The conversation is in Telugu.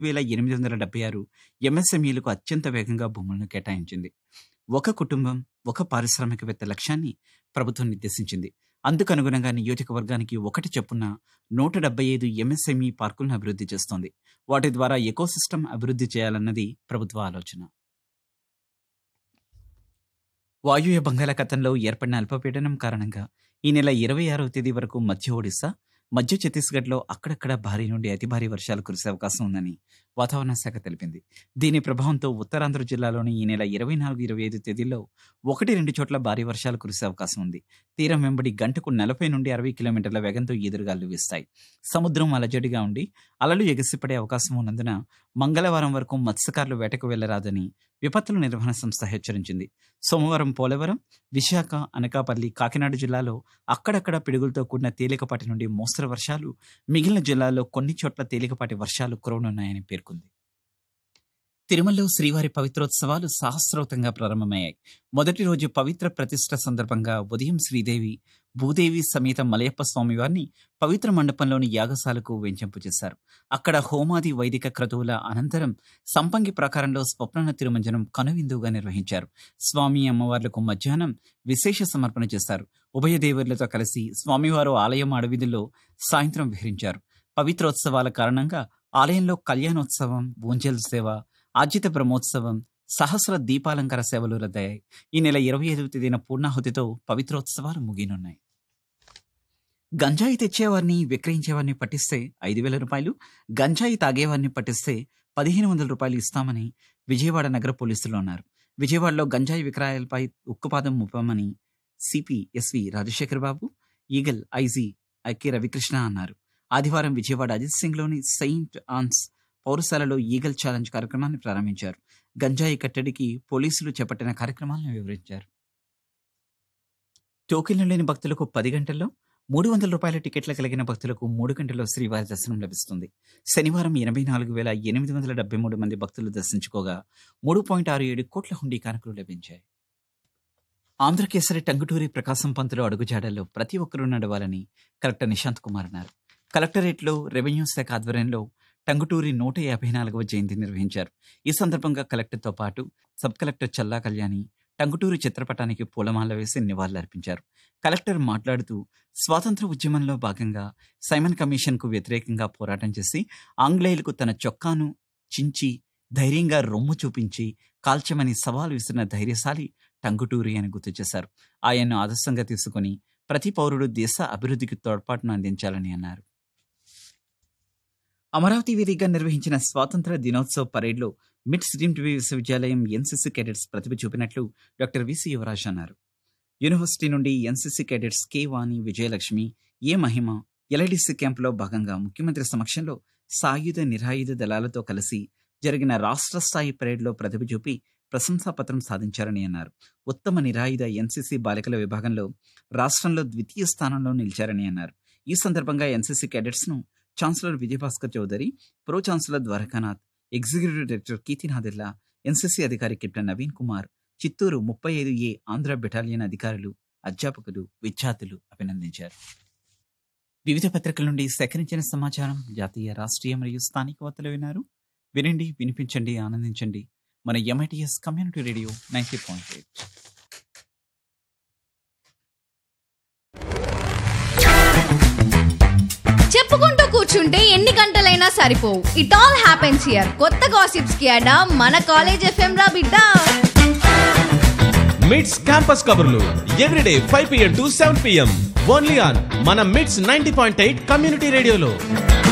వేల ఎనిమిది వందల డెబ్బై ఆరు ఎంఎస్ఎంఈలకు అత్యంత వేగంగా భూములను కేటాయించింది ఒక కుటుంబం ఒక పారిశ్రామికవేత్త లక్ష్యాన్ని ప్రభుత్వం నిర్దేశించింది అందుకు అనుగుణంగా నియోజకవర్గానికి ఒకటి చొప్పున నూట డెబ్బై ఐదు ఎంఎస్ఎంఈ పార్కులను అభివృద్ధి చేస్తోంది వాటి ద్వారా ఎకోసిస్టమ్ అభివృద్ధి చేయాలన్నది ప్రభుత్వ ఆలోచన వాయువ్య బంగాళాఖాతంలో ఏర్పడిన అల్పపీడనం కారణంగా ఈ నెల ఇరవై ఆరవ తేదీ వరకు మధ్య ఒడిశా మధ్య ఛత్తీస్గఢ్లో అక్కడక్కడ భారీ నుండి అతి భారీ వర్షాలు కురిసే అవకాశం ఉందని వాతావరణ శాఖ తెలిపింది దీని ప్రభావంతో ఉత్తరాంధ్ర జిల్లాలోని ఈ నెల ఇరవై నాలుగు ఇరవై ఐదు తేదీల్లో ఒకటి రెండు చోట్ల భారీ వర్షాలు కురిసే అవకాశం ఉంది తీరం వెంబడి గంటకు నలభై నుండి అరవై కిలోమీటర్ల వేగంతో ఎదురుగాలు వీస్తాయి సముద్రం అలజడిగా ఉండి అలలు ఎగసిపడే అవకాశం ఉన్నందున మంగళవారం వరకు మత్స్యకారులు వేటకు వెళ్లరాదని విపత్తుల నిర్వహణ సంస్థ హెచ్చరించింది సోమవారం పోలవరం విశాఖ అనకాపల్లి కాకినాడ జిల్లాలో అక్కడక్కడ పిడుగులతో కూడిన తేలికపాటి నుండి మోస్తరు వర్షాలు మిగిలిన జిల్లాల్లో కొన్ని చోట్ల తేలికపాటి వర్షాలు కురవనున్నాయని పేర్కొంది తిరుమలలో శ్రీవారి పవిత్రోత్సవాలు సహస్రవతంగా ప్రారంభమయ్యాయి మొదటి రోజు పవిత్ర ప్రతిష్ట సందర్భంగా ఉదయం శ్రీదేవి భూదేవి సమేత మలయప్ప స్వామివారిని పవిత్ర మండపంలోని యాగశాలకు వెంచంపు చేశారు అక్కడ హోమాది వైదిక క్రతువుల అనంతరం సంపంగి ప్రాకారంలో స్వప్న తిరుమంజనం కనువిందుగా నిర్వహించారు స్వామి అమ్మవార్లకు మధ్యాహ్నం విశేష సమర్పణ చేశారు ఉభయ దేవుళ్లతో కలిసి స్వామివారు ఆలయం అడవిధిలో సాయంత్రం విహరించారు పవిత్రోత్సవాల కారణంగా ఆలయంలో కళ్యాణోత్సవం ఊంజల్ సేవ ఆర్జిత బ్రహ్మోత్సవం సహస్ర దీపాలంకార సేవలు రద్దయ్యాయి ఈ నెల ఇరవై ఐదవ తేదీన పూర్ణాహుతితో పవిత్రోత్సవాలు ముగినున్నాయి గంజాయి తెచ్చేవారిని విక్రయించేవారిని పట్టిస్తే ఐదు వేల రూపాయలు గంజాయి తాగేవారిని పట్టిస్తే పదిహేను వందల రూపాయలు ఇస్తామని విజయవాడ నగర పోలీసులు అన్నారు విజయవాడలో గంజాయి విక్రయాలపై ఉక్కుపాదం ముప్పమని CP SV Rajasekhar Babu eagle IG I K Ravikrishna అన్నారు ఆదివారం విజయవాడ అజిత్ సింగ్లోని సెయింట్ ఆన్స్ పౌరశాలలో ఈగల్ ఛాలెంజ్ కార్యక్రమాన్ని ప్రారంభించారు గంజాయి కట్టడికి పోలీసులు చేపట్టిన కార్యక్రమాలను వివరించారు టోకెన్లు లేని భక్తులకు పది గంటల్లో మూడు వందల రూపాయల టికెట్లు కలిగిన భక్తులకు మూడు గంటల్లో శ్రీవారి దర్శనం లభిస్తుంది శనివారం ఎనభై నాలుగు వేల ఎనిమిది వందల డెబ్బై మూడు మంది భక్తులు దర్శించుకోగా మూడు పాయింట్ ఆరు ఏడు కోట్ల హుండీ కానుకలు లభించాయి ఆంధ్రకేసరి టంగుటూరి ప్రకాశం పంతులు అడుగుజాడల్లో ప్రతి ఒక్కరూ నడవాలని కలెక్టర్ నిశాంత్ కుమార్ అన్నారు కలెక్టరేట్లో రెవెన్యూ శాఖ ఆధ్వర్యంలో టంగుటూరి నూట యాభై నాలుగవ జయంతి నిర్వహించారు ఈ సందర్భంగా కలెక్టర్తో పాటు సబ్ కలెక్టర్ చల్లా కళ్యాణి టంగుటూరి చిత్రపటానికి పూలమాల వేసి నివాళులర్పించారు కలెక్టర్ మాట్లాడుతూ స్వాతంత్ర ఉద్యమంలో భాగంగా సైమన్ కమిషన్కు వ్యతిరేకంగా పోరాటం చేసి ఆంగ్లేయులకు తన చొక్కాను చించి ధైర్యంగా రొమ్ము చూపించి కాల్చమని సవాల్ విసిరిన ధైర్యశాలి టంగుటూరి అని గుర్తు చేశారు ఆయన్ను ఆదర్శంగా తీసుకుని ప్రతి పౌరుడు దేశ అభివృద్ధికి తోడ్పాటును అందించాలని అన్నారు అమరావతి వేదికగా నిర్వహించిన స్వాతంత్ర దినోత్సవ పరేడ్లో మిడ్ స్ట్రీమ్ టీవీ విశ్వవిద్యాలయం ఎన్సీసీ కేడెట్స్ ప్రతిభ చూపినట్లు డాక్టర్ విసి యువరాజ్ అన్నారు యూనివర్సిటీ నుండి NCC cadets K Vani Vijayalakshmi A Mahima LIDC క్యాంపులో భాగంగా ముఖ్యమంత్రి సమక్షంలో సాయుధ నిరాయుధ దళాలతో కలిసి జరిగిన రాష్ట్ర స్థాయి పరేడ్లో ప్రతిభ చూపి ప్రశంసాపత్రం సాధించారని అన్నారు ఉత్తమ నిరాయుధ ఎన్సీసీ బాలికల విభాగంలో రాష్ట్రంలో ద్వితీయ స్థానంలో నిలిచారని అన్నారు ఈ సందర్భంగా ఎన్సీసీ కేడెట్స్ ను chancellor Vijayabhaskar Chowdary pro chancellor Dwarakanath executive director కీర్తినాథిల్లా ఎన్సీసీ అధికారి కెప్టెన్ నవీన్ కుమార్ చిత్తూరు ముప్పై ఐదు ఏ ఆంధ్ర బెటాలియన్ అధికారులు అధ్యాపకులు విద్యార్థులు అభినందించారు వివిధ పత్రికల నుండి సేకరించిన సమాచారం జాతీయ రాష్ట్రీయ మరియు స్థానిక వార్తలు విన్నారు వినండి వినిపించండి ఆనందించండి మన MITS community radio ninety point eight చెప్పుకుంటూ కూర్చుంటే ఎన్ని గంటలైనా సరిపోవు ఇట్ ఆల్ హ్యాపెన్స్ హియర్ కొత్త గాసిప్స్ కి అడా మన కాలేజ్ ఎఫ్ఎం రా బిడ్డ మిడ్స్ క్యాంపస్ కబుర్లు everyday five PM to seven PM only on మన MITS ninety point eight community రేడియోలో